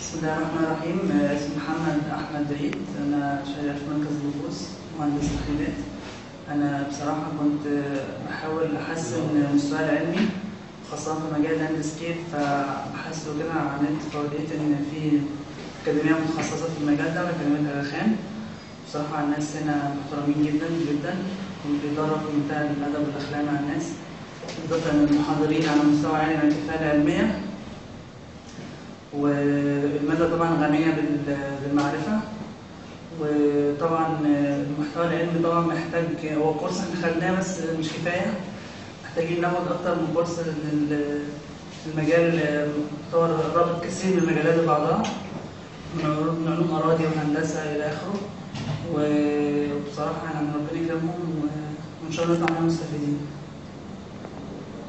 بسم الله الرحمن الرحيم آه، اسمي محمد احمد عيد انا شغال في مركز البحوث مهندس تحليلات انا بصراحه كنت آه، بحاول احسن مستواي العلمي خاصه في مجال اللاندسكيب فبحثت كده على النت فلقيت ان في اكاديميه متخصصه في المجال ده اكاديميه اغا خان بصراحه الناس هنا محترمين جدا جدا وبيدربوا في منتهى الادب والاخلاق مع الناس اضافه ان المحاضرين على مستوى عالي من الكفاءه العلميه والمادة طبعا غنية بال- بالمعرفة وطبعا المحتوى العلمي طبعا محتاج هو كورس احنا خدناه بس مش كفاية محتاجين ناخد أكتر من كورس لل- في المجال محتوى رابط كثير من المجالات ببعضها من علوم من علوم أراضي وهندسة إلى آخره وبصراحة يعني ربنا يكرمهم وإن شاء الله نطلع منهم مستفيدين.